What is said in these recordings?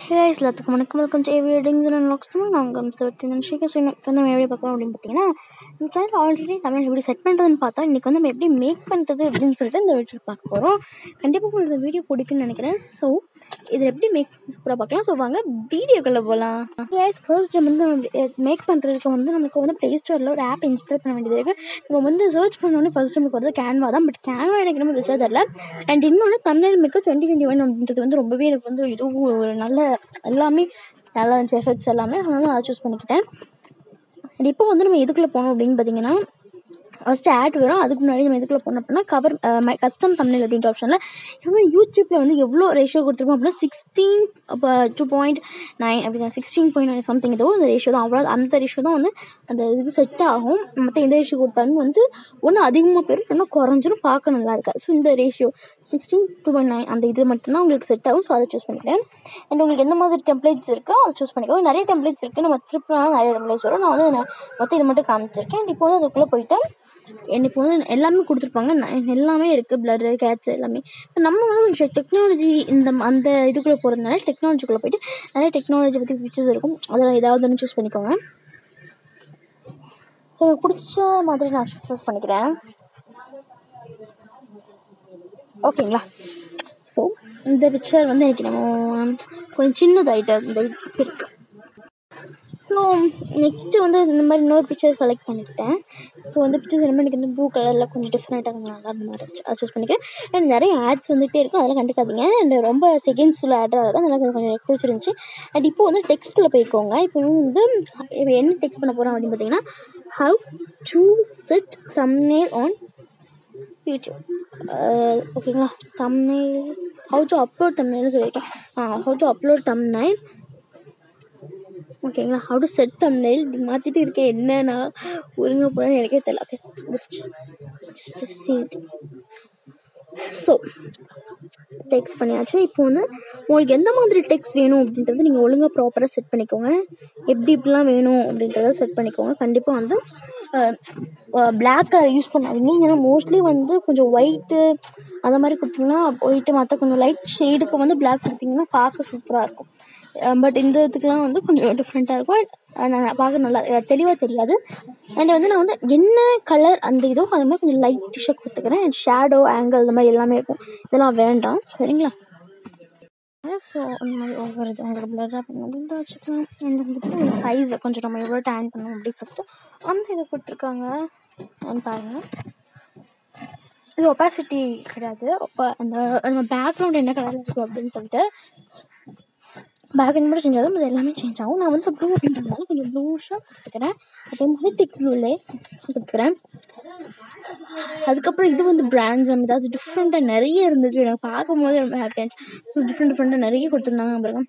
has எல்லாத்துக்கும் வணக்கம் welcome to AV weddings and vlogs நாங்கள் சிவத்தி நிமிஷம் ஸோ இன்னைக்கு வந்து நம்ம எப்படி பார்க்கலாம் அப்படின்னு பார்த்தீங்கன்னா இந்த சேனல் ஆல்ரெடி தமிழ் எப்படி செட் பண்ணுறதுன்னு பார்த்தா இன்றைக்கி வந்து நம்ம எப்படி மேக் பண்ணுறது அப்படின்னு சொல்லிட்டு இந்த வீடியோ பார்க்க போகிறோம் கண்டிப்பாக உங்களுக்கு இந்த வீடியோ பிடிக்கும்னு நினைக்கிறேன் ஸோ இதை எப்படி மேக் சூப்பராக பார்க்கலாம் ஸோ வாங்க வீடியோக்குள்ளே போகலாம் ஹேஸ் ஃபர்ஸ்ட் வந்து மேக் பண்ணுறதுக்கு வந்து நமக்கு வந்து ப்ளே ஸ்டோரில் ஒரு ஆப் இன்ஸ்டால் பண்ண வேண்டியது இருக்குது நம்ம வந்து சர்ச் பண்ணோன்னே ஃபர்ஸ்ட் நமக்கு வந்து கேன்வா தான் பட் கேன்வா எனக்கு ரொம்ப பெஸ்ட்டாக தெரில அண்ட் இன்னொன்று Tamil makeup twenty twenty one அப்படின்றது வந்து ரொம்பவே எனக்கு வந்து இதுவும் ஒரு நல்ல எல்லாமே நல்லா இருந்துச்சு எஃபெக்ட்ஸ் எல்லாமே அதனால அதை சூஸ் பண்ணிக்கிட்டேன் அண்ட் இப்போ வந்து நம்ம எதுக்குள்ளே போனோம் அப்படின்னு பார்த்தீங்கன்னா ஃபஸ்ட்டு ஆட் வரும் அதுக்கு முன்னாடி நம்ம எதுக்குள்ளே போனோம் அப்படின்னா கவர் கஸ்டம் தமிழ் அப்படின்ற ஆப்ஷனில் இப்போ யூடியூப்பில் வந்து எவ்வளோ ரேஷியோ கொடுத்துருப்போம் அப்படின்னா சிக்ஸ்டீன் இப்போ டூ பாயிண்ட் நைன் அப்படி சிக்ஸ்டீன் பாயிண்ட் நைன் சம்திங் ஏதோ அந்த ரேஷியோ தான் அவ்வளோ அந்த ரேஷியோ தான் வந்து அந்த இது செட் ஆகும் மற்ற எந்த ரேஷியோ கொடுத்தாலும் வந்து ஒன்று அதிகமாக போயிடும் இல்லைன்னா குறைஞ்சிரும் பார்க்க நல்லா இருக்காது ஸோ இந்த ratio sixteen two point nine அந்த இது மட்டும்தான் உங்களுக்கு செட் ஆகும் ஸோ அதை சூஸ் பண்ணிக்கிறேன் அண்ட் உங்களுக்கு எந்த மாதிரி டெம்ப்ளேட்ஸ் இருக்கோ அதை சூஸ் பண்ணிக்கோ நிறைய டெம்ப்ளேட்ஸ் இருக்குது நம்ம திருப்பினாலும் நிறைய டெம்ப்ளேட்ஸ் வரும் நான் வந்து நான் மொத்தம் இது மட்டும் காமிச்சிருக்கேன் அண்ட் இப்போ வந்து அதுக்குள்ளே போயிட்டு எனக்கு வந்து எல்லாமே கொடுத்துருப்பாங்க நான் எல்லாமே இருக்குது பிளரு கேட்ஸ் எல்லாமே இப்போ நம்ம வந்து கொஞ்சம் டெக்னாலஜி இந்த ம- அந்த இதுக்குள்ளே போகிறதுனால டெக்னாலஜிக்குள்ளே போயிட்டு நிறைய டெக்னாலஜி பற்றி ஃபீச்சர்ஸ் இருக்கும் அதில் ஏதாவது ஒன்று சூஸ் பண்ணிக்கோங்க ஸோ எனக்கு பிடிச்ச மாதிரி நான் சூஸ் பண்ணிக்கிறேன் ஓகேங்களா ஸோ இந்த பிக்சர் வந்து எனக்கு நம்ம கொஞ்சம் சின்னதாயிட்டு இந்த பிக்சர் இருக்கு ஸோ நெக்ஸ்ட்டு வந்து இந்த மாதிரி இன்னொரு பிக்சர் செலக்ட் பண்ணிக்கிட்டேன் ஸோ அந்த பிக்சர்ஸ் எல்லாமே எனக்கு வந்து ப்ளூ கலரில் கொஞ்சம் டிஃப்ரெண்ட்டாக நல்லா அந்த மாதிரி இருந்துச்சு அதை சூஸ் பண்ணிக்கிறேன் அண்ட் நிறைய ஆட்ஸ் வந்துகிட்டே இருக்கும் அதெல்லாம் கண்டுக்காதீங்க அண்ட் ரொம்ப செகண்ட்ஸில் ஆட் ஆகுது அதெல்லாம் கொஞ்சம் கொஞ்சம் எனக்கு பிடிச்சிருந்துச்சி அண்ட் இப்போ வந்து டெக்ஸ்ட்குள்ளே போய்க்கோங்க இப்போ வந்து இப்போ என்ன டெக்ஸ்ட் பண்ண போகிறோம் அப்படின்னு பார்த்தீங்கன்னா how to set thumbnail on YouTube ஓகேங்களா thumbnail how to upload thumbnail சொல்லியிருக்கேன் ஹவு டு அப்லோட் thumbnail ஓகேங்களா ஹவு டு செட் thumbnail இப்படி மாற்றிட்டு இருக்கேன் என்ன நான் ஒழுங்காக போகிறேன்னு எனக்கே தெரியல ஓகே ஸோ டெக்ஸ்ட் பண்ணியாச்சு இப்போ வந்து உங்களுக்கு எந்த மாதிரி டெக்ஸ்ட் வேணும் அப்படின்றது நீங்கள் ஒழுங்காக ப்ராப்பராக செட் பண்ணிக்கோங்க எப்படி இப்படிலாம் வேணும் அப்படின்றத செட் பண்ணிக்கோங்க கண்டிப்பாக வந்து பிளாக் கலர் யூஸ் பண்ணாதீங்க ஏன்னா மோஸ்ட்லி வந்து கொஞ்சம் ஒயிட்டு அந்த மாதிரி கொடுத்தீங்கன்னா ஒயிட்டு மற்ற கொஞ்சம் லைட் ஷேடுக்கு வந்து பிளாக் கொடுத்தீங்கன்னா பார்க்க சூப்பராக இருக்கும் பட் இந்த இதுக்கெலாம் வந்து கொஞ்சம் டிஃப்ரெண்ட்டாக இருக்கும் அஹ் நான் பார்க்க நல்லா தெளிவாக தெரியாது அண்ட் வந்து நான் வந்து என்ன கலர் அந்த இதோ அது மாதிரி கொஞ்சம் லைட் டிஷ்ஷாக கொடுத்துக்கிறேன் அண்ட் ஷேடோ ஆங்கிள் இந்த மாதிரி எல்லாமே இருக்கும் இதெல்லாம் வேண்டாம் சரிங்களா ஸோ இந்த மாதிரி ஒவ்வொரு இது உங்களுக்கு பிளராக பண்ணணும் அப்படின்னு வச்சுக்கலாம் அண்ட் வந்துட்டு இந்த சைஸை கொஞ்சம் நம்ம எவ்வளோ டேன் பண்ணணும் அப்படின்னு சொல்லிட்டு அந்த இதை கொடுத்துருக்காங்க and பாருங்கள் இது ஒப்பாசிட்டி கிடையாது ஒப்பா அந்த நம்ம பேக்ரவுண்ட் என்ன கலரில் இருக்கும் அப்படின்னு சொல்லிட்டு பேக்ரவுண்ட் மட்டும் சேஞ்ச் ஆகும் அது எல்லாமே சேஞ்ச் ஆகும் நான் வந்து ப்ளூ அப்படின்றதுனால கொஞ்சம் ப்ளூஷாக கொடுத்துக்கிறேன் அதே மாதிரி திக் ப்ளூலே கொடுத்துக்கிறேன் அதுக்கப்புறம் இது வந்து பிராண்ட்ஸ் நம்ம ஏதாவது டிஃப்ரெண்ட்டாக நிறைய இருந்துச்சு எனக்கு பார்க்கும்போது ரொம்ப ஹாப்பியாக இருந்துச்சு டிஃப்ரெண்ட் டிஃப்ரெண்ட்டாக நிறைய கொடுத்துருந்தாங்க பாருங்க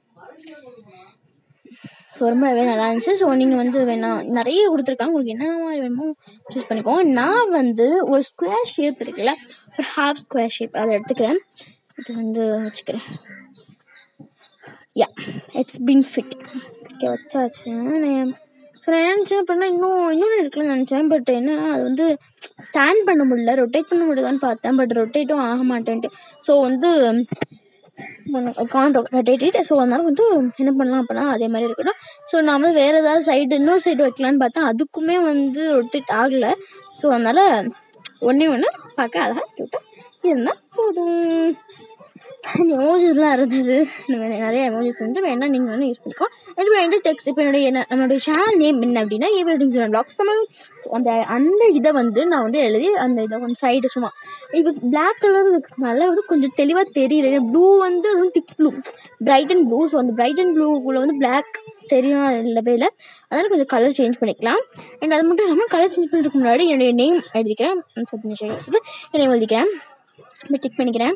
ஸோ ரொம்பவே நல்லா இருந்துச்சு ஸோ நீங்கள் வந்து வேணா நிறைய கொடுத்துருக்காங்க உங்களுக்கு என்ன மாதிரி வேணுமோ சூஸ் பண்ணிக்கோங்க நான் வந்து ஒரு ஸ்கொயர் ஷேப் இருக்குல்ல ஒரு ஹாஃப் ஸ்கொயர் ஷேப் அதை எடுத்துக்கிறேன் இது வந்து வச்சுக்கிறேன் yeah it's been fit okay வச்சாச்சு நான் ஸோ நான் என்ன நினச்சேன் அப்படின்னா இன்னும் இன்னொன்று எடுக்கலாம்னு நினச்சேன் பட் என்னன்னா அது வந்து ஸ்டாண்ட் பண்ண முடியல ரொட்டேட் பண்ண முடியுதான்னு பார்த்தேன் பட் ரொட்டேட்டும் ஆக மாட்டேன்ட்டு ஸோ வந்து கான் ரொட்டேட் ஸோ அதனால வந்து என்ன பண்ணலாம் அப்படின்னா அதே மாதிரி இருக்கட்டும் ஸோ நான் வந்து வேறு ஏதாவது சைடு இன்னொரு சைடு வைக்கலான்னு பார்த்தேன் அதுக்குமே வந்து ரொட்டேட் ஆகலை ஸோ அதனால் ஒன்றே ஒன்று பார்க்க அழகாக க்யூட்டாக இருந்தால் போதும் எமோஜிஸ்லாம் இருந்தது இன்னும் நிறைய எமோஜிஸ் வந்து வேணா நீங்கள் வேணால் யூஸ் பண்ணிக்கோ இது வேண்டாம் டெக்ஸ்ட் இப்போ என்னுடைய என்ன நம்மளுடைய சேனல் நேம் என்ன அப்படின்னா A wedding zone blogs Tamil so அந்த அந்த இதை வந்து நான் வந்து எழுதி அந்த இதை கொஞ்சம் சைடு சும்மா இப்போ பிளாக் கலர் இருக்கிறதுனால வந்து கொஞ்சம் தெளிவாக தெரியல ப்ளூ வந்து அதுவும் thick blue bright and blue so அந்த பிரைட் அண்ட் ப்ளூக்குள்ளே வந்து பிளாக் தெரியும் இல்லவே இல்லை அதனால் கொஞ்சம் கலர் சேஞ்ச் பண்ணிக்கலாம் அண்ட் அது மட்டும் இல்லாமல் கலர் சேஞ்ச் பண்ணுறதுக்கு முன்னாடி என்னுடைய நேம் எழுதிக்கிறேன் சத்யநிஷய் சொல்லிட்டு என் நேம் எழுதிக்கிறேன் இப்போ டிக் பண்ணிக்கிறேன்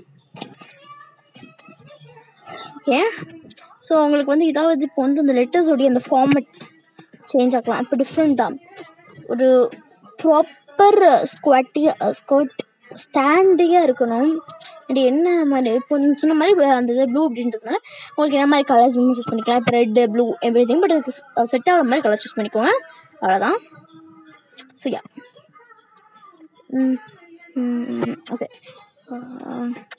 ஓகே ஸோ உங்களுக்கு வந்து இதாவது இப்போ வந்து அந்த லெட்டர்ஸோடைய அந்த ஃபார்மேட்ஸ் சேஞ்ச் ஆக்கலாம் இப்போ டிஃப்ரெண்ட்டாக ஒரு ப்ராப்பர் ஸ்குவாட்டியாக ஸ்கர்ட் ஸ்டாண்டியாக இருக்கணும் அண்ட் என்ன மாதிரி இப்போ நீங்கள் சொன்ன மாதிரி அந்த இது ப்ளூ அப்படின்றதுனால உங்களுக்கு என்ன மாதிரி கலர்ஸ் வேணும் சூஸ் பண்ணிக்கலாம் இப்போ red blue everything but அதுக்கு செட் ஆகிற மாதிரி கலர் சூஸ் பண்ணிக்கோங்க அவ்வளோதான் ஸோ யா ஓகே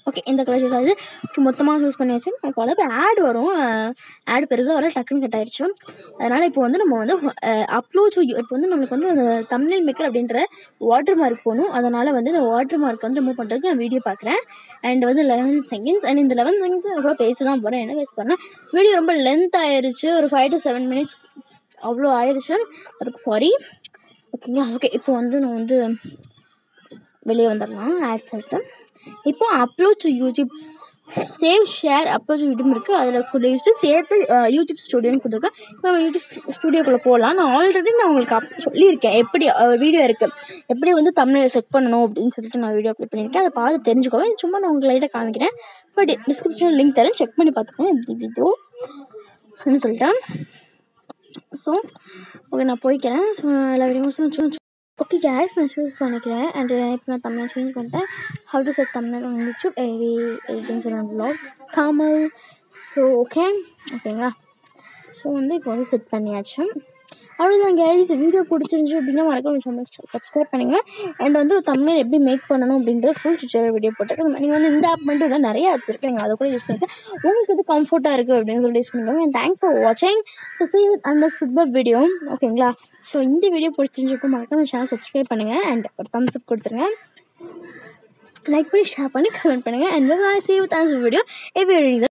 ஓகே இந்த கலர் சூஸ் ஆகுது ஓகே மொத்தமாக சூஸ் பண்ணி வச்சு எனக்கு வந்து இப்போ ஆட் வரும் ஆட் பெருசாக வர டக்குன்னு கட் ஆயிடுச்சு அதனால் இப்போ வந்து நம்ம வந்து அப்லோட் இப்போ வந்து நம்மளுக்கு வந்து அந்த தமிழ் மேக்கர் அப்படின்ற வாட்டர் மார்க் போகணும் அதனால் வந்து இந்த வாட்டர் மார்க் வந்து ரிமூவ் பண்ணுறதுக்கு நான் வீடியோ பார்க்குறேன் அண்ட் வந்து லெவன் செகண்ட்ஸ் அண்ட் இந்த லெவன் செகண்ட்ஸ் நான் கூட பேச தான் போகிறேன் என்ன பேச போகிறேன்னா வீடியோ ரொம்ப லென்த் ஆயிருச்சு ஒரு ஃபைவ் டு செவன் மினிட்ஸ் அவ்வளோ ஆயிடுச்சு அதுக்கு சாரி ஓகேங்களா ஓகே இப்போ வந்து நான் வந்து வெளியே வந்துடலாம் ஆட் சொல்லிட்டு இப்போ upload to YouTube save share upload to YouTube இருக்குது அதில் கொடுத்து சேர்த்து அஹ், யூடியூப் ஸ்டுடியோன்னு கொடுத்துருக்கேன் இப்போ நம்ம யூடியூப் ஸ்டுடியோக்குள்ளே போகலாம் நான் ஆல்ரெடி நான் உங்களுக்கு அப் சொல்லியிருக்கேன் எப்படி வீடியோ இருக்குது எப்படி வந்து தமிழில் செட் பண்ணணும் அப்படின்னு சொல்லிட்டு நான் வீடியோ அப்லோட் பண்ணியிருக்கேன் அதை பார்த்து தெரிஞ்சுக்கோங்க இது சும்மா நான் உங்களுக்கு லைட்டாக காமிக்கிறேன் பட் டிஸ்கிரிப்ஷனில் லிங்க் தரேன் செக் பண்ணி பார்த்துக்கோங்க எப்படி வீடியோ அப்படின்னு சொல்லிட்டேன் ஸோ ஓகே நான் போய்க்கிறேன் ஸோ எல்லா வீடியோஸும் ஓகே கேஸ் நான் சூஸ் பண்ணிக்கிறேன் அண்ட் இப்போ நான் தமிழ் சேஞ்ச் பண்ணிட்டேன் how to set Tamil on YouTube AV editings and vlogs Tamil so okay ஓகேங்களா ஸோ வந்து இப்போ வந்து செட் பண்ணியாச்சு அவ்வளோதான் கேஸ் வீடியோ பிடிச்சிருந்துச்சு அப்படின்னா மறக்காம சேனல் சப்ஸ்கிரைப் பண்ணுங்க அண்ட் வந்து தமிழ் எப்படி மேக் பண்ணணும் அப்படின்றது ஃபுல் டியூட்டோரியல் வீடியோ போட்டிருக்கேன் நீங்கள் வந்து இந்த ஆப் மட்டும் இல்லை நிறைய ஆப்ஸ் இருக்குது நீங்கள் அதை கூட யூஸ் பண்ணிக்கலாம் உங்களுக்கு இது கம்ஃபர்ட்டாக இருக்குது அப்படின்னு சொல்லி யூஸ் பண்ணிக்கோங்க அண்ட் தேங்க் ஃபார் வாட்சிங் ஸோ சி அந்த சூப்பர் வீடியோ ஓகேங்களா ஸோ இந்த வீடியோ பிடிச்சிருந்துருக்கும் மறக்காம சேனல் சப்ஸ்கிரைப் பண்ணுங்கள் அண்ட் ஒரு தம்ஸ் அப் கொடுத்துருங்க லைக் பண்ணி ஷேர் பண்ணி கமெண்ட் பண்ணுங்கள் அண்ட் சி வித் வீடியோ எப்படி